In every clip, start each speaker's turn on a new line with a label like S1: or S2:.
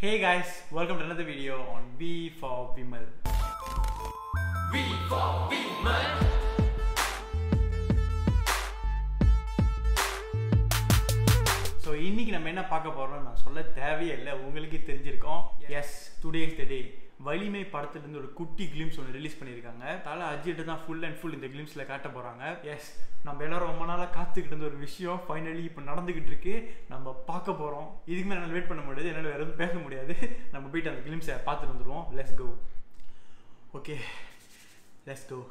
S1: Hey guys, welcome to another video on V for Vimal. So இன்னைக்கு நம்ம என்ன பார்க்க போறோம் நான் சொல்ல தேவையே இல்லை உங்களுக்கே தெரிஞ்சிருக்கோம் yes today is the day Valimai படத்துலேருந்து ஒரு குட்டி கிளிம்ஸ் ஒன்று ரிலீஸ் பண்ணியிருக்காங்க தலை அஜிட்டு தான் ஃபுல் அண்ட் ஃபுல் இந்த கிளிம்ஸில் காட்ட போகிறாங்க எஸ் நம்ம எல்லாரும் ரொம்ப நாளாக காத்துக்கிட்டு இருந்த ஒரு விஷயம் ஃபைனலி இப்போ நடந்துக்கிட்டு இருக்கு நம்ம பார்க்க போகிறோம் இதுக்கு மேலே என்னால் வெயிட் பண்ண முடியாது என்னால் வேறு எதுவும் பேச முடியாது நம்ம போயிட்டு அந்த கிளிம்ஸை பார்த்துட்டு வந்துடுவோம் let's go okay let's go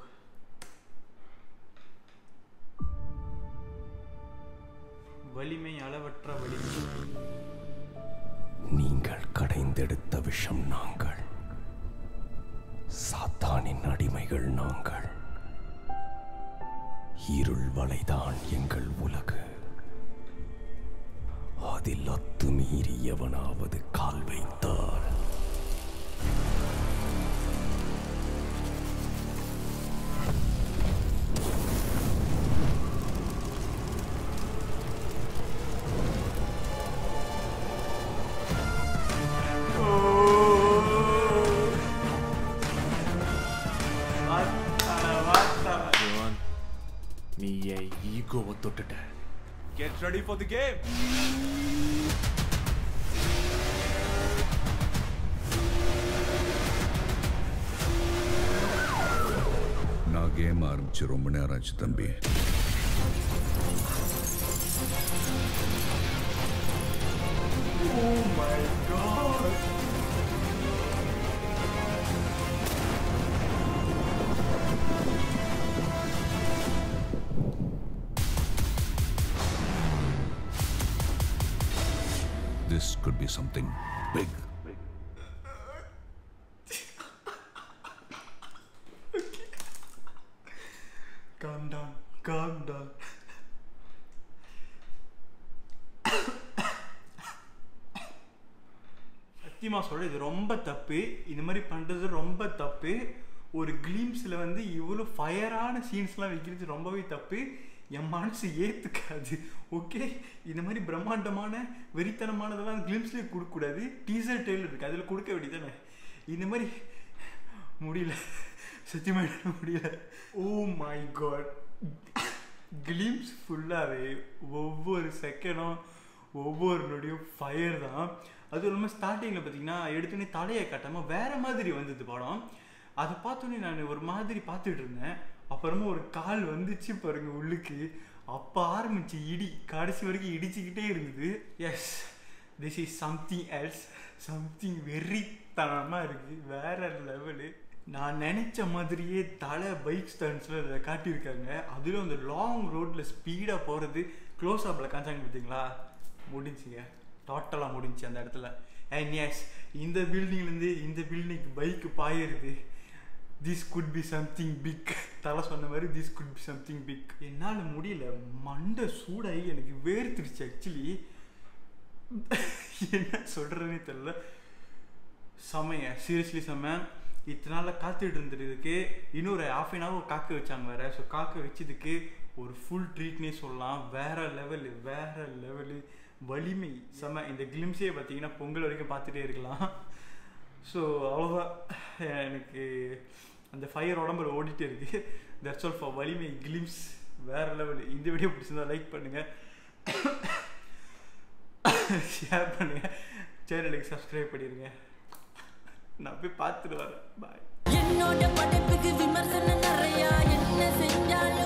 S1: Valimai அளவற்ற வலிமை
S2: நீங்கள் கடைந்தெடுத்த விஷம் நாங்கள் சாத்தானின் அடிமைகள் நாங்கள் இருள் வலைதான் எங்கள் உலகு அதில் அத்துமீறி எவனாவது கால் வைத்தால்
S1: வாத்தாள, வாத்தாள.
S3: Johan, நீ என் ஈகோவை தொட்டுட்ட get ready for the game
S4: நான் கேம் ஆரம்பிச்சு ரொம்ப நேரம் ஆச்சு தம்பி
S1: Oh my god.
S4: This could be something big
S1: Calm down, calm down. சத்தியமா சொல்ற இது ரொம்ப தப்பு இந்த மாதிரி பண்றது ரொம்ப தப்பு ஒரு கிளீம்ஸ்ல வந்து இவ்வளோ ஃபயரான சீன்ஸ்லாம் வைக்கிறது ரொம்பவே தப்பு என் மனசு ஏத்துக்காது ஓகே இந்த மாதிரி பிரம்மாண்டமான வெறித்தனமானதெல்லாம் கிளிம்ஸ்லேயே கொடுக்கக்கூடாது டீசர் டெய்லர் இருக்கு அதில் கொடுக்க வேண்டியதானே இந்த மாதிரி முடியல சத்தியமா என்னால முடியல ஓ மை காட் கிளிம்ஸ் ஃபுல்லாகவே ஒவ்வொரு செகண்டும் ஒவ்வொரு நொடியும் ஃபயர் தான் அதுவும் இல்லாமல் ஸ்டார்டிங்கில் பார்த்தீங்கன்னா எடுத்தோடனே தலையை காட்டாமல் வேற மாதிரி வந்தது படம் அதை பார்த்தோன்னே நான் ஒரு மாதிரி பார்த்துட்டு இருந்தேன் அப்புறமா ஒரு கால் வந்துச்சு பாருங்க உள்ளுக்கு அப்போ ஆரம்பிச்சு இடி கடைசி வரைக்கும் இடிச்சுக்கிட்டே இருந்தது yes this is something else something வெறித்தனமாக இருக்குது வேற லெவலு நான் நினச்ச மாதிரியே தலை பைக் ஸ்டண்ட்ஸில் இதை காட்டியிருக்காங்க அதிலும் அந்த லாங் ரோட்டில் ஸ்பீடாக போகிறது க்ளோஸ் அப்பில் காமிச்சாங்க பார்த்தீங்களா முடிஞ்சுங்க டோட்டலாக முடிஞ்சு அந்த இடத்துல அண்ட் எஸ் இந்த பில்டிங்லேருந்து இந்த பில்டிங்க்கு பைக்கு பாயிருது this could be something big தலை சொன்ன மாதிரி this could be something big என்னால் முடியல மண்டை சூடாகி எனக்கு வேர்த்துருச்சு ஆக்சுவலி என்ன சொல்கிறேன்னே தெரில செமைய சீரியஸ்லி செம்ம இத்தனை நாளில் காத்துட்டு இருந்ததுக்கு இன்னொரு ஹாஃப் அன் ஹவர் காக்க வச்சாங்க வேற ஸோ காக்க வச்சதுக்கு ஒரு ஃபுல் ட்ரீட்னே சொல்லலாம் வேற லெவலு வேற லெவலு வலிமை செம இந்த கிளிம்ஸே பார்த்தீங்கன்னா பொங்கல் வரைக்கும் பார்த்துட்டே இருக்கலாம் ஸோ அவ்வளோதான் எனக்கு அந்த ஃபயர் உடம்புல ஓடிட்டே இருக்கு that's all for Valimai glimpse வேற லெவல் இந்த வீடியோ பிடிச்சிருந்தா லைக் பண்ணுங்க ஷேர் பண்ணுங்க சேனலுக்கு சப்ஸ்கிரைப் பண்ணிடுங்க நான் போய் பார்த்துட்டு வரேன் பாய்
S5: என்னோட படைப்புக்கு விமர்சனம் நிறையா என்ன செஞ்சாலும்